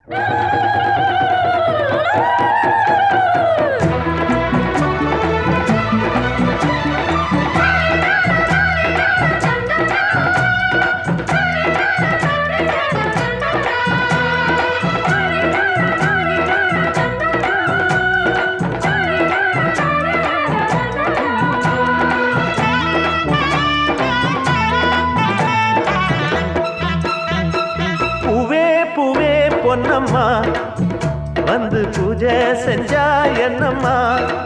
பூவே பூவே பொன்னம்மா வந்து பூஜை செஞ்சா என்னம்மா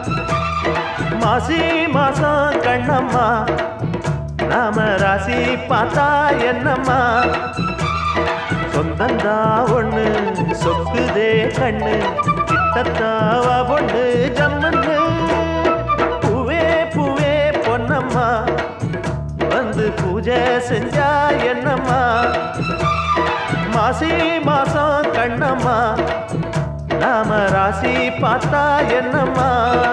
மாசி மாசம் கண்ணம்மா நாம ராசி பார்த்தா என்னம்மா சொந்தந்தா ஒண்ணு சொக்குதே கண்ணு கிட்டத்தாவா பொண்ணு ஜம்முன்னு பூவே பூவே பொன்னம்மா வந்து பூஜை செஞ்சா என்னம்மா மாசி மாசம் கண்ணம்மா நாம ராசி பார்த்தா என்னம்மா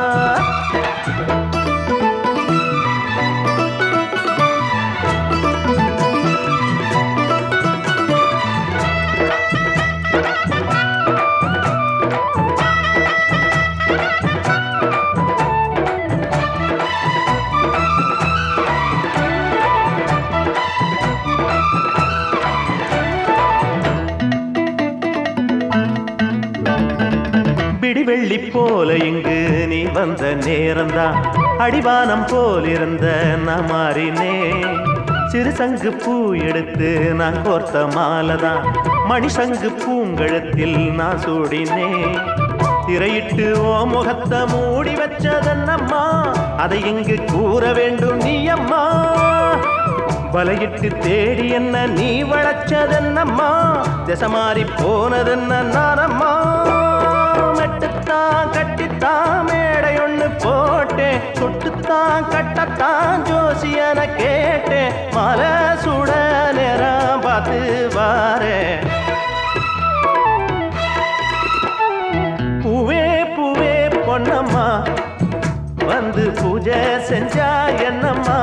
பிடிவெள்ளி போல இங்கு நீ வந்த நேரம்தான் அடிவானம் போல் இருந்த நான் மாறினே சிறு சங்கு பூ எடுத்து நான் கோர்த்த மாலைதான் மணிசங்கு பூங்கழுத்தில் நான் சூடினே திரையிட்டு ஓ முகத்தை மூடி வச்சதன்னம்மா அதை இங்கு கூற வேண்டும் நீ அம்மா வலையிட்டு தேடி என்ன நீ வளச்சதென்னம்மா திசை மாறி போனதென்ன நானம்மா மெட்டுத்தான் கட்டித்தான் மேடை ஒண்ணு போட்டேன் சுட்டுத்தான் கட்டத்தான் ஜோசியன கேட்டேன் மலை சுட நேரம் பார்த்து வாரே பூவே பூவே பொன்னம்மா வந்து பூஜை செஞ்சா என்னம்மா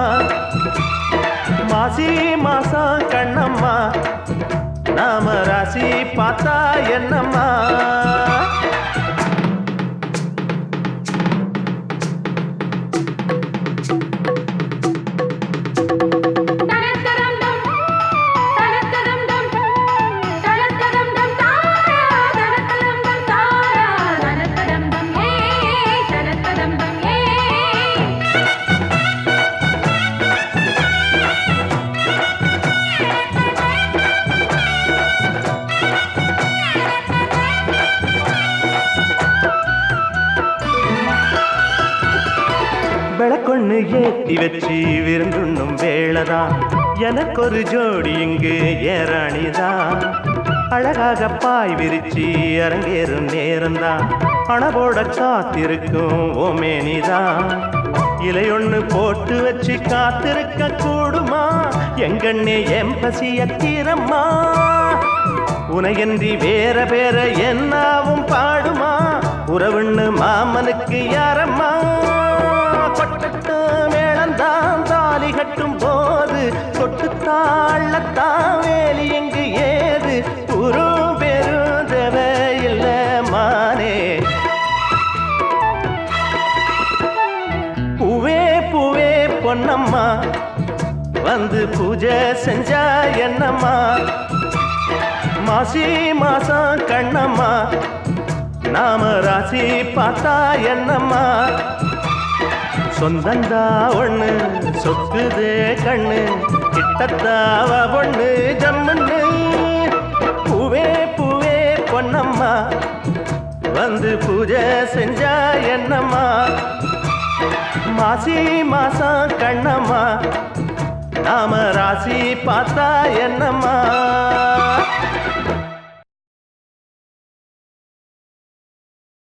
மாசி மாசம் கண்ணம்மா நாம ராசி பார்த்தா என்னம்மா தனத்தரம்டம் தனத்தரம்டம் தனத்தரம்டம் தாரா தனத்தரம்டம் தாரா தனத்தரம்டம் ஏய் தனத்தரம்டம் ஏய் விளக்கொண்ணு ஏத்தி வச்சு விருந்துண்ணும் வேளைதான் எனக்கு ஒரு ஜோடி இங்கு ஏராணிதான் அழகாக பாய் விரிச்சு அரங்கேறும் நேரம்தான் அணவோட காத்திருக்கும் ஓமேனிதான் இலையொன்னு போட்டு வச்சு காத்திருக்க கூடுமா எங்கண்ணே எம் பசிய தீரம்மா உனையன்றி வேற வேற என்னாவும் பாடுமா உறவுன்னு மாமனுக்கு யாரம்மா கொட்டட்டு மேளந்தான் தாலி கட்டும் போது கொட்டு தாழத்தான் வேலி எங்கு ஏது குரு பெரும் தேவையில்ல மானே பூவே பூவே பொன்னம்மா வந்து பூஜை செஞ்சா என்னம்மா மாசி மாசம் கண்ணம்மா நாம ராசி பார்த்தா என்னம்மா சொந்தந்தா ஒண்ணு சொக்குதே கண்ணு கிட்டத்தாவ பொண்ணு ஜம்முன்னு பூவே பூவே பொன்னம்மா வந்து பூஜை செஞ்சா என்னம்மா மாசி மாசம் கண்ணம்மா நாம ராசி பார்த்தா என்னம்மா